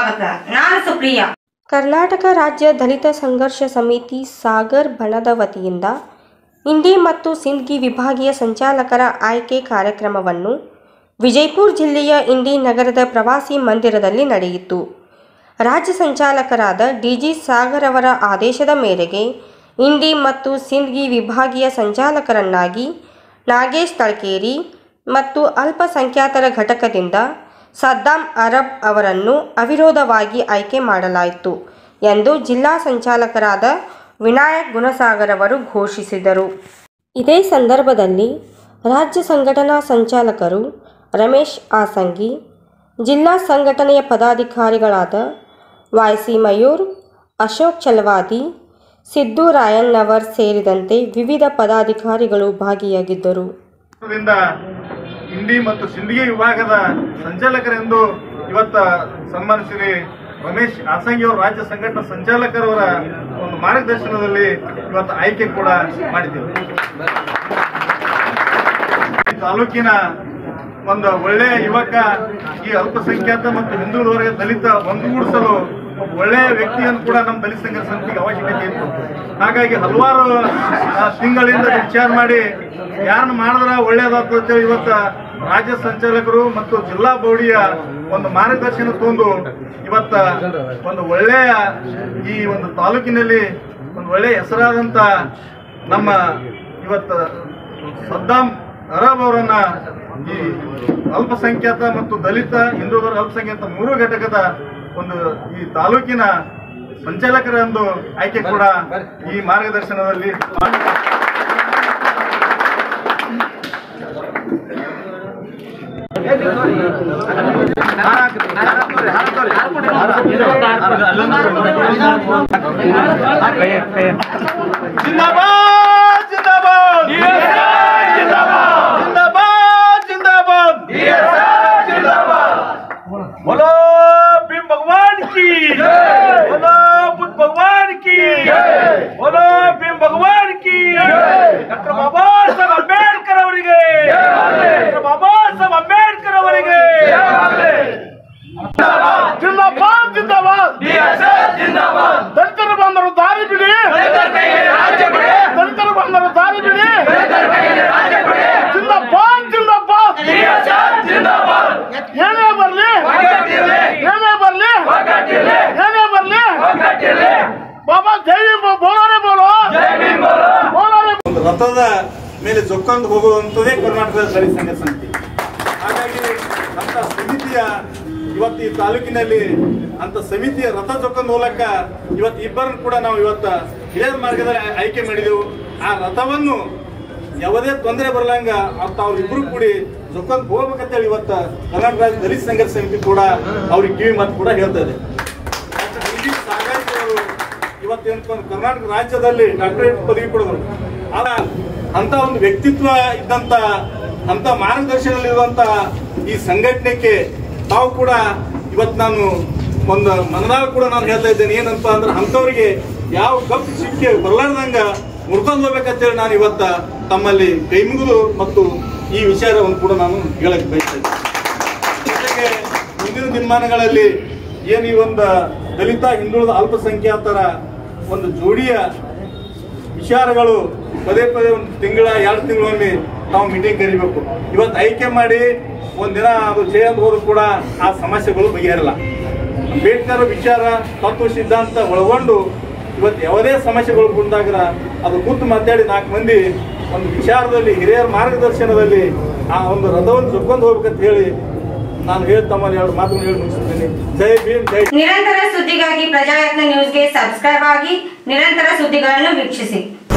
ಸ್ವಾಗತ ನಾನು ಸುಪ್ರಿಯಾ ಕರ್ನಾಟಕ ರಾಜ್ಯ ದಲಿತ ಸಂಘರ್ಷ ಸಮಿತಿ ಸಾಗರ್ ಬಣದ ವತಿಯಿಂದ ಇಂಡಿ ಮತ್ತು ಸಿಂದ್ಗಿ ವಿಭಾಗೀಯ ಸಂಚಾಲಕರ ಆಯ್ಕೆ ಕಾರ್ಯಕ್ರಮವನ್ನು ವಿಜಯಪುರ ಜಿಲ್ಲೆಯ ಇಂಡಿ ನಗರದ ಪ್ರವಾಸಿ ಮಂದಿರದಲ್ಲಿ ನಡೆಯಿತು ರಾಜ್ಯ ಸಂಚಾಲಕರಾದ ಡಿಜಿ ಸಾಗರ್ ಅವರ ಆದೇಶದ ಮೇರೆಗೆ ಇಂಡಿ ಮತ್ತು ಸಿಂದ್ಗಿ ವಿಭಾಗೀಯ ಸಂಚಾಲಕರನ್ನಾಗಿ ನಾಗೇಶ್ ತಳಕೇರಿ ಮತ್ತು ಅಲ್ಪಸಂಖ್ಯಾತರ ಘಟಕದಿಂದ ಸದ್ದಾಂ ಅರಬ್ ಅವರನ್ನು ಅವಿರೋಧವಾಗಿ ಆಯ್ಕೆ ಮಾಡಲಾಯಿತು ಎಂದು ಜಿಲ್ಲಾ ಸಂಚಾಲಕರಾದ ವಿನಾಯಕ್ ಗುಣಸಾಗರ್ ಅವರು ಘೋಷಿಸಿದರು ಇದೇ ಸಂದರ್ಭದಲ್ಲಿ ರಾಜ್ಯ ಸಂಘಟನಾ ಸಂಚಾಲಕರು ರಮೇಶ್ ಆಸಂಗಿ ಜಿಲ್ಲಾ ಸಂಘಟನೆಯ ಪದಾಧಿಕಾರಿಗಳಾದ ವಾಯ್ಸಿ ಮಯೂರ್ ಅಶೋಕ್ ಚಲವಾದಿ ಸಿದ್ದು ರಾಯಣ್ಣವರ್ ಸೇರಿದಂತೆ ವಿವಿಧ ಪದಾಧಿಕಾರಿಗಳು ಭಾಗಿಯಾಗಿದ್ದರು ದಿಂದ ಹಿಂದಿ ಮತ್ತು ಸಿಂದಗಿ ವಿಭಾಗದ ಸಂಚಾಲಕರೆಂದು ಇವತ್ತ ಸನ್ಮಾನಿಸಿರಿ ರಮೇಶ್ ಆಸಂಗಿ ಅವರು ರಾಜ್ಯ ಸಂಘಟನಾ ಸಂಚಾಲಕರವರ ಒಂದು ಮಾರ್ಗದರ್ಶನದಲ್ಲಿ ಇವತ್ತು ಆಯ್ಕೆ ಕೂಡ ಮಾಡಿದ್ದೇವೆ ಈ ತಾಲೂಕಿನ ಒಂದು ಒಳ್ಳೆಯ ಯುವಕ ಈ ಅಲ್ಪಸಂಖ್ಯಾತ ಮತ್ತು ಹಿಂದುಳಿದ ವರ್ಗ ದಲಿತ ಒಂದುಗೂಡಿಸಲು ಒಬ್ಬ ಒಳ್ಳೆಯ ವ್ಯಕ್ತಿಯನ್ನು ಕೂಡ ನಮ್ಮ ದಲಿತ ಸಂಘ ಸಮಿತಿಗೆ ಅವಶ್ಯಕತೆ ಇತ್ತು ಹಾಗಾಗಿ ಹಲವಾರು ಆ, ತಿಂಗಳಿಂದ ವಿಚಾರ ಮಾಡಿ ಯಾರನ್ನ ಮಾಡಿದ್ರ ಒಳ್ಳೇದಾಗ್ತದೆ ಅಂತೇಳಿ ಇವತ್ತ ರಾಜ್ಯ ಸಂಚಾಲಕರು ಮತ್ತು ಜಿಲ್ಲಾ ಬೋರ್ಡಿಯ ಒಂದು ಮಾರ್ಗದರ್ಶನ ತಂದು ಇವತ್ತ ಒಂದು ಒಳ್ಳೆಯ ಈ ಒಂದು ತಾಲೂಕಿನಲ್ಲಿ ಒಂದು ಒಳ್ಳೆಯ ಹೆಸರಾದಂತ ನಮ್ಮ ಇವತ್ತ ಸದ್ದಾಂ ಅರಬ್ ಅವರನ್ನ ಈ ಅಲ್ಪಸಂಖ್ಯಾತ ಮತ್ತು ದಲಿತ ಹಿಂದುಳಿದ ಅಲ್ಪಸಂಖ್ಯಾತ ಮೂರು ಘಟಕದ ಒಂದು ಈ ತಾಲೂಕಿನ ಸಂಚಾಲಕರೆಂದು ಆಯ್ಕೆ ಕೂಡ ಈ ಮಾರ್ಗದರ್ಶನದಲ್ಲಿ ಜಿಂದಾಬಾದ್ ಜಿಂದಾಬಾದ್ ಜಿಂದಾಬಾದ್ ಜಿಂದಾಬಾದ್ बोलो भीम भगवान की बोलो बुद्ध भगवान की बोलो भीम भगवान की ಡಾಕ್ಟರ್ ಬಾಬಾ ಸಾಹೇಬ್ ಅಂಬೇಡ್ಕರ್ ಅವರಿಗೆ ಡಾಕ್ಟರ್ ಬಾಬಾ ಸಾಹೇಬ್ ಅಂಬೇಡ್ಕರ್ ಅವರಿಗೆ ಜಿಂದಾಬಾದ್ ಜಿಂದಾಬಾದ್ ದಲಿತರು ಬಂದರು ದಾರಿ ಬಿಡಿ ದಲಿತರು ಬಂದರು ದಾರಿ ಬಿಡಿ ಜಿಂದಾಬಾದ್ ಜಿಂದಾಬಾದ್ ಏನೇ ಬರ್ಲಿ ಏನೇ ಬರ್ಲಿ ಏನೇ ಬರ್ಲಿ ಬಾಬಾ ಜೈ ಭೀಮ್ ಬೋಲೋರೆ ಬೋಲೋ ಬೋಲೋರೆ ಒಂದು ರಥದ ಮೇಲೆ ಜೊಕ್ಕೊಂಡು ಹೋಗುವಂಥದ್ದೇ ಕರ್ನಾಟಕದ ದಲಿತ ಸಂಘ ಸಮಿತಿ ಹಾಗಾಗಿ ಅಂತ ಸಮಿತಿಯ ಇವತ್ತು ಈ ತಾಲೂಕಿನಲ್ಲಿ ಅಂತ ಸಮಿತಿಯ ರಥ ಜೊಕ್ಕೊಂಡು ಹೋಗ್ಲಕ್ಕ ಇವತ್ತು ಇಬ್ಬರನ್ನು ಕೂಡ ನಾವು ಇವತ್ತ ಹಿರಿಯರ ಮಾರ್ಗದಲ್ಲಿ ಆಯ್- ಆಯ್ಕೆ ಮಾಡಿದೆವು ಆ ರಥವನ್ನು ಯಾವುದೇ ತೊಂದರೆ ಬರಲಂಗ ಅಂತ ಅವ್ರಿಬ್ರು ಕೂಡಿ ಜೊಕ್ಕೊಂಡ್ ಹೋಗ್ಬೇಕಂತೇಳಿ ಇವತ್ತ ಕರ್ನಾಟಕ ರಾಜ್ಯ ದಲಿತ ಸಂಘರ್ಷ ಸಮಿತಿ ಕೂಡ ಅವ್ರಿಗೆ ಕಿವಿ ಮಾತು ಕೂಡ ಹೇಳ್ತದೆ ಇವತ್ತೇನು ಕರ್ನಾಟಕ ರಾಜ್ಯದಲ್ಲಿ ಡಾಕ್ಟರೇಟ್ ಪದವಿ ಪಡೆದರು ಆದ ಅಂತ ಒಂದು ವ್ಯಕ್ತಿತ್ವ ಇದ್ದಂತ ಅಂತ ಮಾರ್ಗದರ್ಶನದಲ್ಲಿರುವಂತ ಈ ಸಂಘಟನೆಗೆ ತಾವು ಕೂಡ ಇವತ್ತು ನಾನು ಒಂದು ಮನದಾಗ ಕೂಡ ನಾನು ಹೇಳ್ತಾ ಇದ್ದೇನೆ ಏನಂತ ಅಂದ್ರೆ ಅಂಥವ್ರಿಗೆ ಯಾವ ಕಪ್ಪು ಸಿಕ್ಕಿ ಬರ್ಲಾರ್ದಂಗ ಮುರ್ಕೊಂಡು ಹೋಗ್ಬೇಕಂತೇಳಿ ನಾನು ಇವತ್ತ ತಮ್ಮಲ್ಲಿ ಕೈ ಮುಗಿದು ಮತ್ತು ಈ ವಿಚಾರವನ್ನು ಕೂಡ ನಾನು ಹೇಳಕ್ ಬಯಸ್ತಾ ಇದ್ದೇನೆ ಜೊತೆಗೆ ಮುಂದಿನ ದಿನಮಾನಗಳಲ್ಲಿ ಏನು ಈ ಒಂದು ದಲಿತ ಹಿಂದುಳಿದ ಅಲ್ಪಸಂಖ್ಯಾತರ ಒಂದು ಜೋಡಿಯ ವಿಚಾರಗಳು ಪದೇ ಪದೇ ಒಂದು ತಿಂಗಳ ಎರಡು ತಿಂಗಳಲ್ಲಿ ನಾವು ಮೀಟಿಂಗ್ ಕರಿಬೇಕು ಇವತ್ತು ಆಯ್ಕೆ ಮಾಡಿ ಒಂದಿನ ಅದು ಜಯಂತ ಹೋದ್ರು ಕೂಡ ಆ ಸಮಸ್ಯೆಗಳು ಬಗೆಹರಲ್ಲ ಅಂಬೇಡ್ಕರ್ ವಿಚಾರ ತತ್ವ ಸಿದ್ಧಾಂತ ಒಳಗೊಂಡು ಇವತ್ತು ಯಾವುದೇ ಸಮಸ್ಯೆಗಳು ಬಂದಾಗ ಅದು ಕೂತು ಮಾತಾಡಿ ನಾಲ್ಕು ಮಂದಿ ಒಂದು ವಿಚಾರದಲ್ಲಿ ಹಿರಿಯರ ಮಾರ್ಗದರ್ಶನದಲ್ಲಿ ಆ ಒಂದು ರಥವನ್ನು ಜೊಕ್ಕೊಂಡು ಹೋಗ್ಬೇಕಂತ ಹೇಳಿ ನಾನು ಹೇಳಿ ತಮ್ಮಲ್ಲಿ ಎರಡು ಮಾತನ್ನು ಹೇಳಿ ಮುಗಿಸುತ್ತೇನೆ ಜೈ ಭೀಮ್ ಜೈ ನಿರಂತರ ಸುದ್ದಿಗಾಗಿ ಪ್ರಜಾಯತ್ನ ನ್ಯೂಸ್ಗೆ ಸಬ್ಸ್ಕ್ರೈಬ್ ಆಗಿ ನಿರಂತರ ಸುದ್ದಿಗಳನ್ನು ವೀಕ್ಷಿಸಿ